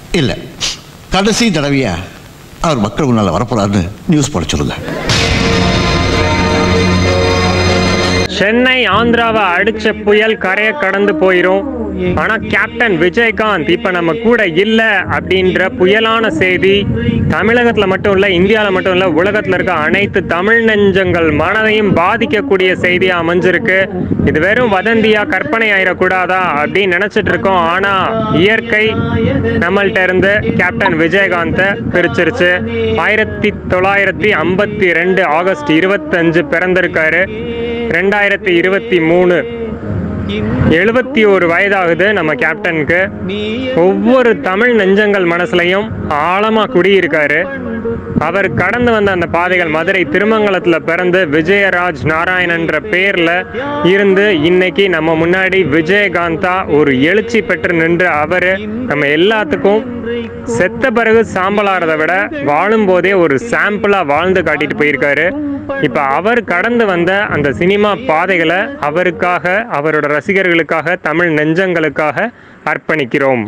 இல்ல கடைசி தடவையா அவர் மக்கள் முன்னால வரப்போறாருன்னு நியூஸ் போட சொல்லுங்க சென்னை ஆந்திராவை அடிச்ச புயல் கரையை கடந்து போயிரும் ஆனா கேப்டன் விஜயகாந்த் இப்ப நம்ம கூட இல்ல அப்படின்ற புயலான செய்தி தமிழகத்துல மட்டும் இல்ல இந்தியால மட்டும் இல்ல உலகத்துல இருக்க அனைத்து தமிழ் நெஞ்சங்கள் மனதையும் பாதிக்கக்கூடிய செய்தியா அமைஞ்சிருக்கு இது வெறும் வதந்தியா கற்பனை ஆயிடக்கூடாதா அப்படின்னு நினைச்சிட்டு இருக்கோம் ஆனா இயற்கை நம்மள்ட்ட இருந்து கேப்டன் விஜயகாந்தை பிரிச்சிருச்சு ஆயிரத்தி தொள்ளாயிரத்தி ஐம்பத்தி ரெண்டு ஆகஸ்ட் இருபத்தஞ்சு பிறந்திருக்காரு ரெண்டாயிரத்தி இருபத்தி மூணு எழுபத்தி ஒரு வயதாகுது நம்ம கேப்டனுக்கு ஒவ்வொரு தமிழ் நெஞ்சங்கள் மனசுலையும் ஆழமா குடியிருக்காரு அவர் கடந்து வந்த அந்த பாதைகள் மதுரை திருமங்கலத்துல பிறந்து விஜயராஜ் நாராயணன்ற பேர்ல இருந்து இன்னைக்கு நம்ம முன்னாடி விஜயகாந்தா ஒரு எழுச்சி பெற்று நின்ற அவரு நம்ம எல்லாத்துக்கும் செத்த பிறகு சாம்பலாறதை விட வாழும்போதே ஒரு சாம்பிளா வாழ்ந்து காட்டிட்டு போயிருக்காரு இப்ப அவர் கடந்து வந்த அந்த சினிமா பாதைகளை அவருக்காக அவரோட ரசிகர்களுக்காக தமிழ் நெஞ்சங்களுக்காக அர்ப்பணிக்கிறோம்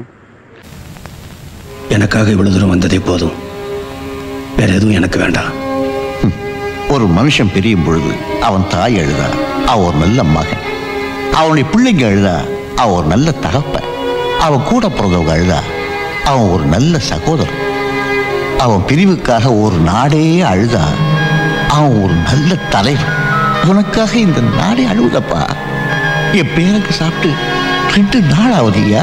எனக்காக இவ்வளவு தூரம் வந்ததே போதும் வேற எதுவும் எனக்கு வேண்டாம் ஒரு மனுஷன் பிரியும் பொழுது அவன் தாய் எழுதா அவன் ஒரு நல்ல மகன் அவனுடைய பிள்ளைங்க எழுதா அவன் ஒரு நல்ல தகப்பன் அவன் கூட பிறந்தவங்க எழுதா அவன் ஒரு நல்ல சகோதரன் அவன் பிரிவுக்காக ஒரு நாடே அழுதா அவன் ஒரு நல்ல தலைவன் உனக்காக இந்த நாடே அழுவுதப்பா என் பேருக்கு சாப்பிட்டு ரெண்டு நாள் ஆகுதுயா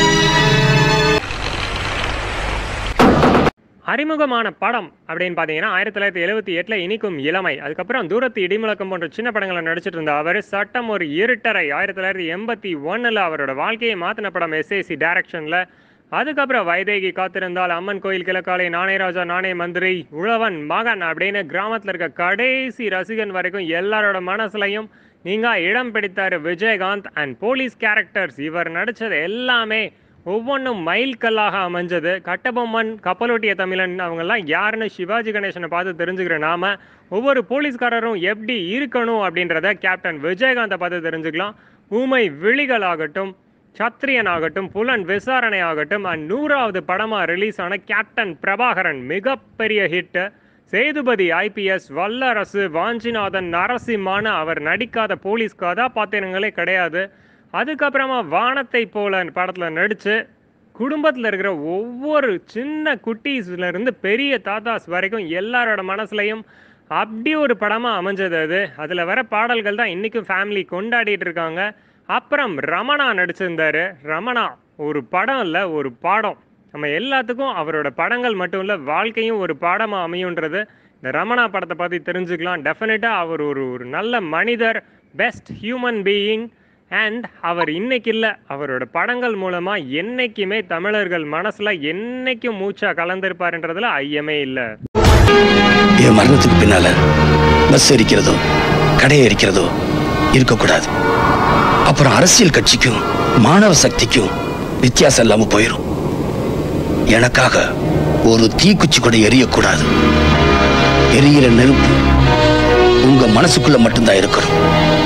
அறிமுகமான படம் அப்படின்னு பார்த்தீங்கன்னா ஆயிரத்தி தொள்ளாயிரத்தி எழுபத்தி எட்டில் இனிக்கும் இளமை அதுக்கப்புறம் தூரத்து இடிமுழக்கம் போன்ற சின்ன படங்களை நடிச்சிட்டு இருந்த அவர் சட்டம் ஒரு இருட்டரை ஆயிரத்தி தொள்ளாயிரத்தி எண்பத்தி ஒன்றில் அவரோட வாழ்க்கையை மாற்றின படம் எஸ்ஏசி டைரக்ஷனில் அதுக்கப்புறம் வைதேகி காத்திருந்தால் அம்மன் கோயில் கிழக்காலை நானே ராஜா நானே மந்திரி உழவன் மகன் அப்படின்னு கிராமத்தில் இருக்க கடைசி ரசிகன் வரைக்கும் எல்லாரோட மனசுலையும் நீங்க இடம் பிடித்தாரு விஜயகாந்த் அண்ட் போலீஸ் கேரக்டர்ஸ் இவர் நடிச்சது எல்லாமே ஒவ்வொன்றும் மைல்கல்லாக அமைஞ்சது கட்டபொம்மன் கப்பலோட்டிய தமிழன் அவங்கெல்லாம் யாருன்னு சிவாஜி கணேசனை பார்த்து தெரிஞ்சுக்கிற நாம ஒவ்வொரு போலீஸ்காரரும் எப்படி இருக்கணும் அப்படின்றத கேப்டன் விஜயகாந்தை பார்த்து தெரிஞ்சுக்கலாம் ஊமை விழிகள் ஆகட்டும் சத்திரியன் ஆகட்டும் புலன் விசாரணை ஆகட்டும் அண்ட் நூறாவது படமா ரிலீஸ் ஆன கேப்டன் பிரபாகரன் மிகப்பெரிய ஹிட் சேதுபதி ஐபிஎஸ் வல்லரசு வாஞ்சிநாதன் நரசிம்மான்னு அவர் நடிக்காத போலீஸ் கதாபாத்திரங்களே கிடையாது அதுக்கப்புறமா வானத்தை போல படத்துல நடிச்சு குடும்பத்தில் இருக்கிற ஒவ்வொரு சின்ன குட்டீஸ்ல இருந்து பெரிய தாத்தாஸ் வரைக்கும் எல்லாரோட மனசுலையும் அப்படி ஒரு படமா அமைஞ்சது அது அதுல வர பாடல்கள் தான் இன்னைக்கும் ஃபேமிலி கொண்டாடிட்டு இருக்காங்க அப்புறம் ரமணா நடிச்சிருந்தாரு ரமணா ஒரு படம் இல்லை ஒரு பாடம் நம்ம எல்லாத்துக்கும் அவரோட படங்கள் மட்டும் இல்லை வாழ்க்கையும் ஒரு பாடமா அமையுன்றது இந்த ரமணா படத்தை பற்றி தெரிஞ்சுக்கலாம் டெஃபினட்டாக அவர் ஒரு ஒரு நல்ல மனிதர் பெஸ்ட் ஹியூமன் பீயிங் அண்ட் அவர் இன்னைக்கு இல்லை அவரோட படங்கள் மூலமாக என்னைக்குமே தமிழர்கள் மனசில் என்னைக்கும் மூச்சா கலந்திருப்பாருன்றதுல ஐயமே இல்லை என் மரணத்துக்கு பின்னால பஸ் எரிக்கிறதோ கடை எரிக்கிறதோ இருக்கக்கூடாது அப்புறம் அரசியல் கட்சிக்கும் மாணவ சக்திக்கும் வித்தியாசம் இல்லாம போயிரும் எனக்காக ஒரு தீக்குச்சி கூட எரியக்கூடாது எரியிற நெருப்பு உங்க மனசுக்குள்ள மட்டும்தான் இருக்கணும்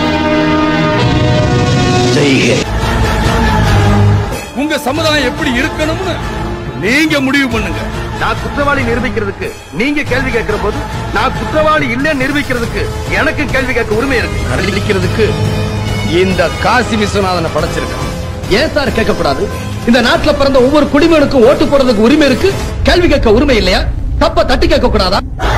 ஜெய் ஹே உங்க சமுதாயம் எப்படி இருக்கணும்னு நீங்க முடிவு பண்ணுங்க நான் குற்றவாளி நிரூபிக்கிறதுக்கு நீங்க கேள்வி கேட்கிற போது நான் குற்றவாளி இல்ல நிரூபிக்கிறதுக்கு எனக்கு கேள்வி கேட்க உரிமை இருக்கு கடலிக்கிறதுக்கு இந்த காசி விஸ்வநாதனை படைச்சிருக்கான் ஏன் சார் கேட்கக்கூடாது இந்த நாட்டுல பிறந்த ஒவ்வொரு குடிமகனுக்கும் ஓட்டு போடுறதுக்கு உரிமை இருக்கு கேள்வி கேட்க உரிமை இல்லையா தப்ப தட்டி கேட்க கூடாதா